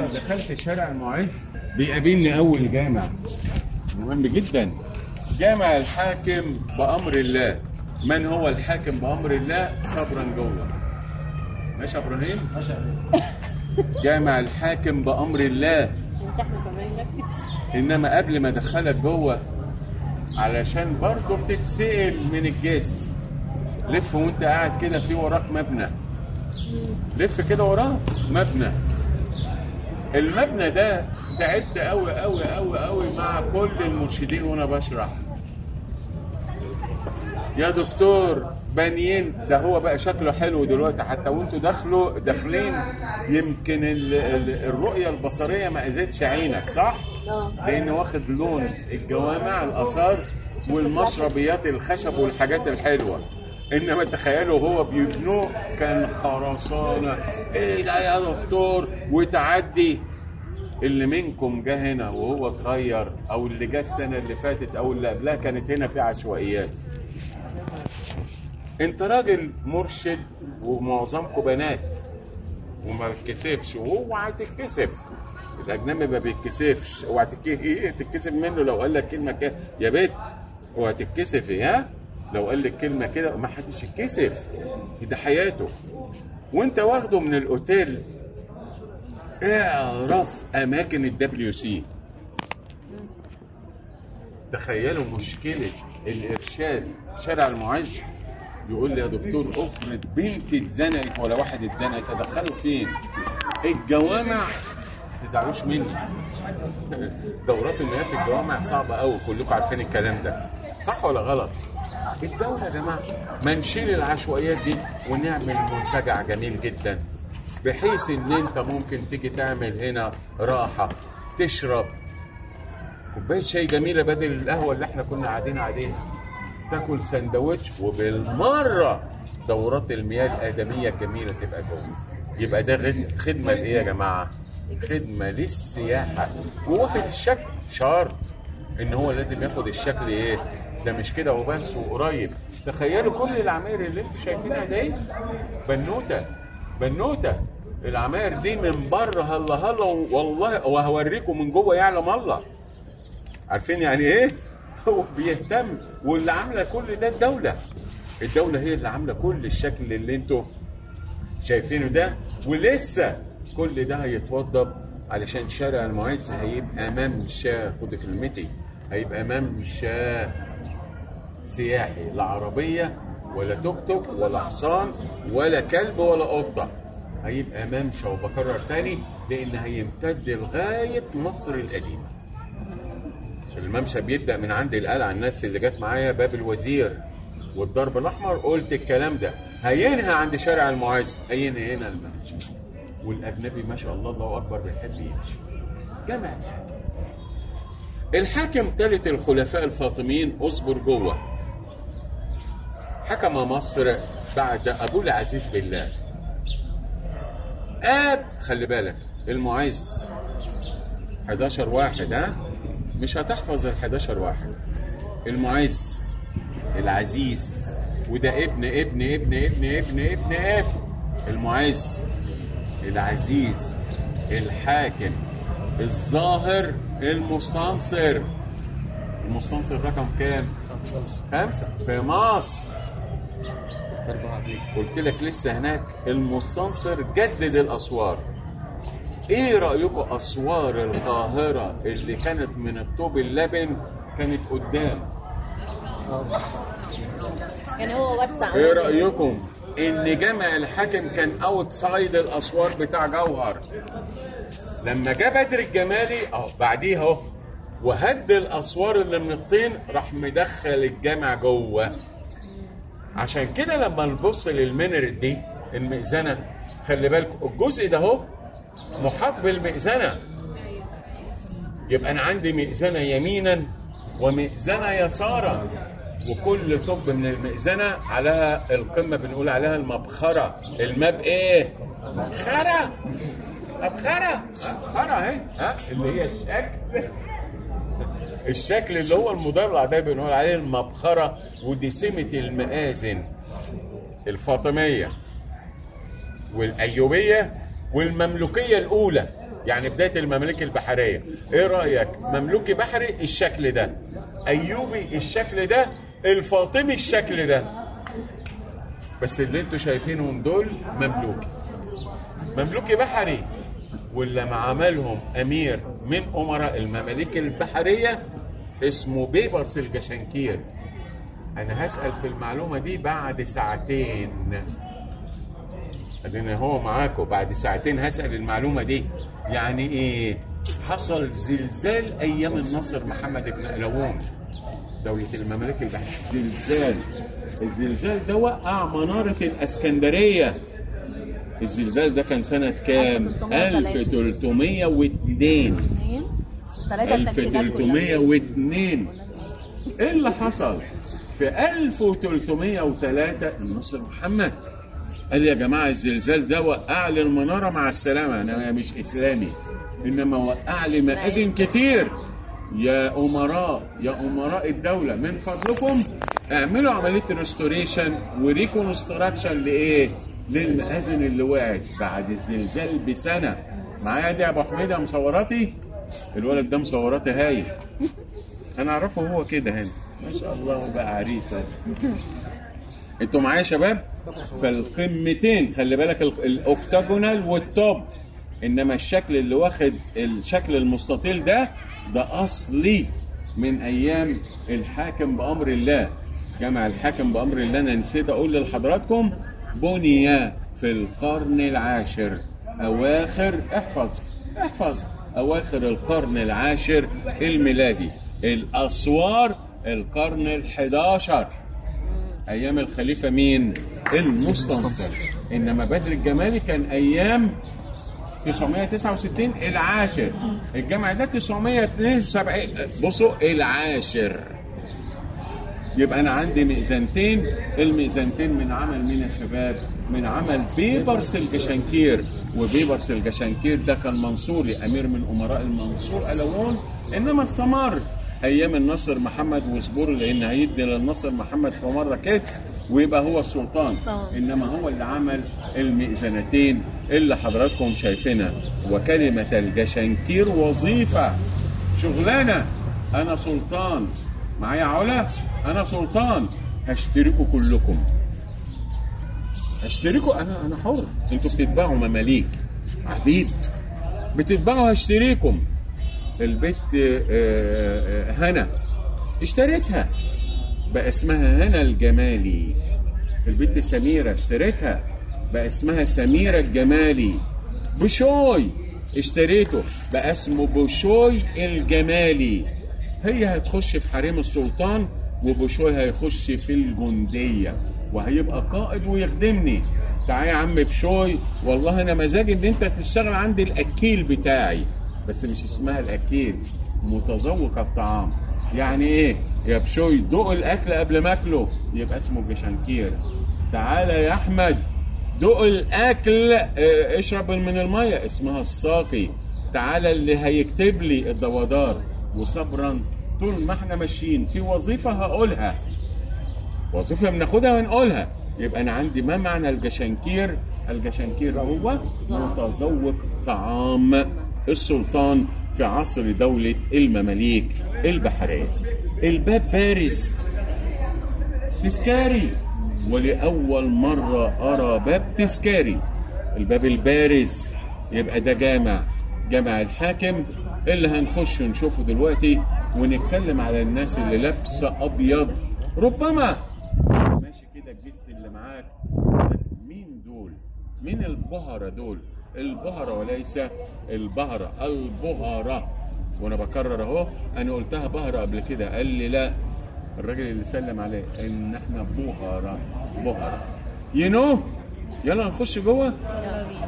مرة دخلت شارع المعز بيقابلني أول جامع مهم جدا جامع الحاكم بأمر الله من هو الحاكم بأمر الله صبرا جوه ماشي يا إبراهيم؟ جامع الحاكم بأمر الله احنا كمان انما قبل ما ادخلك جوه علشان برضه بتتسال من الجست لف وانت قاعد كده في وراك مبنى لف كده وراك مبنى المبنى ده تعبت قوي قوي قوي قوي مع كل المرشدين وانا بشرح يا دكتور بانيين ده هو بقى شكله حلو دلوقتي حتى وانتوا داخلوا داخلين يمكن ال- ال- الرؤيه البصريه ما اذتش عينك صح؟ اه لان واخد لون الجوامع الاثار والمشربيات الخشب والحاجات الحلوه انما تخيلوا هو بيبنوه كان خرسانه ايه ده يا دكتور وتعدي اللي منكم جه هنا وهو صغير او اللي جه السنه اللي فاتت او اللي قبلها كانت هنا في عشوائيات انت راجل مرشد ومعظمكم بنات وما بتكسفش واوعى تتكسف الاجنبي ما بيتكسفش اوعى تتك- ايه تتكسف منه لو قال لك كلمه كده يا بنت اوعى تتكسفي ها لو قال لك كلمه كده ما حدش يتكسف ده حياته وانت واخده من الاوتيل اعرف اماكن الدبليو سي تخيلوا مشكله الارشاد شارع المعز يقول لي يا دكتور افرض بنت اتزنقت ولا واحد اتزنقت ادخله فين؟ الجوامع ما تزعلوش مني دورات المياه في الجوامع صعبه قوي كلكم عارفين الكلام ده صح ولا غلط؟ الدولة يا جماعة ما نشيل العشوائيات دي ونعمل منتجع جميل جدا بحيث ان انت ممكن تيجي تعمل هنا راحة تشرب كوباية شاي جميلة بدل القهوة اللي احنا كنا قاعدين عليها تاكل سندوتش وبالمرة دورات المياه الآدمية الجميلة تبقى جوه يبقى ده غد- خدمة لإيه يا جماعة؟ خدمة للسياحة وواخد الشكل شرط إن هو لازم ياخد الشكل إيه؟ ده مش كده وبس وقريب تخيلوا كل العماير اللي انتوا شايفينها دي بنوتة بنوتة العماير دي من بره هلا هلا والله وهوريكم من جوه يعلم الله عارفين يعني ايه؟ هو بيهتم واللي عامله كل ده الدوله الدوله هي اللي عامله كل الشكل اللي انتوا شايفينه ده ولسه كل ده هيتوضب علشان شارع المعز هيبقى ممشى خد كلمتي هيبقى ممشى سياحي لا عربيه ولا توك توك ولا حصان ولا كلب ولا قطه هيبقى ممشى وبكرر تاني لان هيمتد لغايه مصر القديمه الممشى بيبدا من عند القلعه الناس اللي جت معايا باب الوزير والضرب الاحمر قلت الكلام ده هينهى عند شارع المعز هينهى هنا الممشى والاجنبي ما شاء الله الله اكبر بيحب يمشي جمع الحاكم الحاكم ثالث الخلفاء الفاطميين اصبر جوه حكم مصر بعد ابوه العزيز بالله اب خلي بالك المعز 11 واحد ها مش هتحفظ ال 11 واحد المعز العزيز وده ابن ابن ابن ابن ابن ابن ابن المعز العزيز الحاكم الظاهر المستنصر المستنصر رقم كام؟ خمسة في مصر قلت لك لسه هناك المستنصر جدد الأسوار ايه رأيكم أسوار القاهرة اللي كانت من الطوب اللبن كانت قدام يعني هو وسع ايه رأيكم ان جامع الحاكم كان اوت سايد الاسوار بتاع جوهر لما جه بدر الجمالي اهو بعديه اهو وهد الاسوار اللي من الطين راح مدخل الجامع جوه عشان كده لما نبص للمنر دي المئذنه خلي بالكم الجزء ده اهو محاط بالمئذنه يبقى انا عندي مئذنه يمينا ومئذنه يسارا وكل طب من المئذنه عليها القمه بنقول عليها المبخره الماب ايه؟ مبخره مبخره مبخره اهي ها اللي هي الشكل الشكل اللي هو المضلع ده بنقول عليه المبخره ودي سمه المآذن الفاطميه والايوبيه والمملوكيه الاولى يعني بدايه الممالك البحريه ايه رايك مملوكي بحري الشكل ده ايوبي الشكل ده الفاطمي الشكل ده بس اللي انتوا شايفينهم دول مملوكي مملوكي بحري واللي ما عملهم امير من امراء المماليك البحريه اسمه بيبرس الجشنكير انا هسال في المعلومه دي بعد ساعتين ادينا هو معاكم بعد ساعتين هسال المعلومه دي يعني ايه حصل زلزال ايام الناصر محمد بن قلاوون دولة الممالك البحرية زلزال الزلزال ده وقع منارة الاسكندرية الزلزال ده كان سنة كام؟ 1302 ثلاثة التنفيذات كلها 1302 ايه اللي حصل؟ في 1303 الناصر محمد قال يا جماعه الزلزال ده وقع لي المناره مع السلامه انا مش اسلامي انما وقع لي مآذن كتير يا امراء يا امراء الدوله من فضلكم اعملوا عمليه ريستوريشن وريكونستراكشن لايه؟ للمآذن اللي وقعت بعد الزلزال بسنه معايا دي يا ابو حميده مصوراتي الولد ده مصوراتي هايل انا اعرفه هو كده هنا ما شاء الله بقى عريسه انتوا معايا يا شباب فالقمتين خلي بالك ال- الاوكتاجونال والتوب انما الشكل اللي واخد الشكل المستطيل ده ده اصلي من ايام الحاكم بامر الله جمع الحاكم بامر الله انا نسيت اقول لحضراتكم بني في القرن العاشر اواخر احفظ احفظ اواخر القرن العاشر الميلادي الاسوار القرن الحداشر ايام الخليفه مين المستنصر انما بدر الجمالي كان ايام 969 العاشر الجامع ده 972 بصوا العاشر يبقى انا عندي مئذنتين المئذنتين من عمل مين يا شباب من عمل بيبرس الجشنكير وبيبرس الجشنكير ده كان منصوري امير من امراء المنصور الوون انما استمر ايام الناصر محمد واصبروا لان هيدي للناصر محمد في مره كده ويبقى هو السلطان طبعا. انما هو اللي عمل المئذنتين اللي حضراتكم شايفينها وكلمه الجشنكير وظيفه شغلانه انا سلطان معايا علا انا سلطان هشتركوا كلكم هشتركوا انا انا حر انتوا بتتباعوا مماليك عبيد بتتباعوا هشتريكم البيت آه، آه، آه، هنا اشتريتها بقى اسمها هنا الجمالي البنت سميرة اشتريتها بقى اسمها سميرة الجمالي بشوي اشتريته بقى اسمه بشوي الجمالي هي هتخش في حريم السلطان وبشوي هيخش في الجندية وهيبقى قائد ويخدمني تعالى يا عم بشوي والله انا مزاجي ان انت تشتغل عندي الاكيل بتاعي بس مش اسمها الاكيل متذوق الطعام يعني ايه يا بشوي دوق الاكل قبل ما اكله يبقى اسمه جشنكير تعالى يا احمد دوق الاكل اه، اشرب من الميه اسمها الساقي تعالى اللي هيكتب لي الدوادار وصبرا طول ما احنا ماشيين في وظيفه هقولها وظيفه بناخدها ونقولها يبقى انا عندي ما معنى الجشنكير الجشنكير هو متذوق طعام السلطان في عصر دولة المماليك البحرية الباب بارز تذكاري ولأول مرة أرى باب تذكاري الباب البارز يبقى ده جامع جامع الحاكم اللي هنخش نشوفه دلوقتي ونتكلم على الناس اللي لابسة أبيض ربما ماشي كده الجست اللي معاك مين دول مين البهرة دول البهرة وليس البهرة البهرة وانا بكرر اهو انا قلتها بهرة قبل كده قال لي لا الراجل اللي سلم عليه ان احنا بهرة بهرة يو نو يلا نخش جوه يلا بينا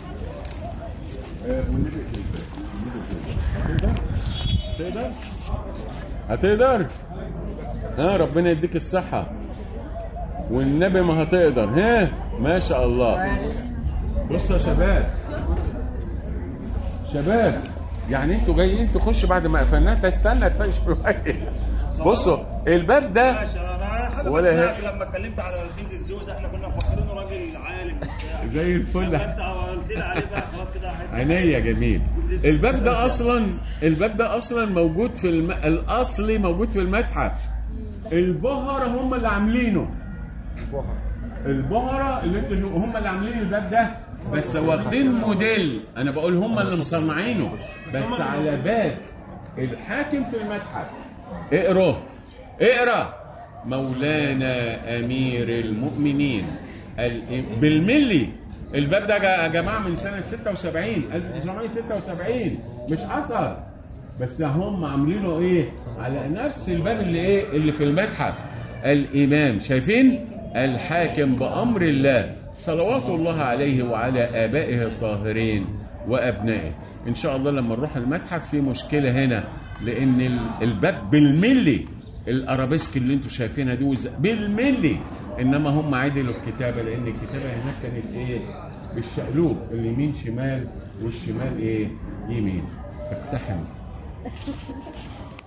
تقدر هتقدر ها ربنا يديك الصحة والنبي ما هتقدر ها ما شاء الله بصوا يا شباب شباب يعني انتوا جايين تخشوا بعد ما قفلناها تستنى تفش شويه بصوا الباب ده انا ولا بسمعك هيك. لما اتكلمت على سيد الذوق ده احنا كنا مفكرينه راجل عالم وبتاع زي الفل لما انت قلت لي عليه بقى خلاص كده حته عينيا جميل الباب ده اصلا الباب ده اصلا موجود في الم... الاصلي موجود في المتحف البهرة هم اللي عاملينه البهرة اللي انتوا شو- هم اللي عاملين الباب ده بس واخدين موديل انا بقول هم اللي مصنعينه بس على باب الحاكم في المتحف اقرا اقرا مولانا امير المؤمنين ال- بالملي الباب ده يا جماعه من سنه 76 1976 مش اثر بس هم عاملينه ايه على نفس الباب اللي ايه اللي في المتحف الامام شايفين الحاكم بامر الله صلوات الله عليه وعلى ابائه الطاهرين وابنائه ان شاء الله لما نروح المتحف في مشكله هنا لان ال- الباب بالملي الارابيسك اللي انتم شايفينها دي وز- بالملي انما هم عدلوا الكتابه لان الكتابه هناك كانت ايه بالشقلوب اليمين شمال والشمال ايه يمين اقتحم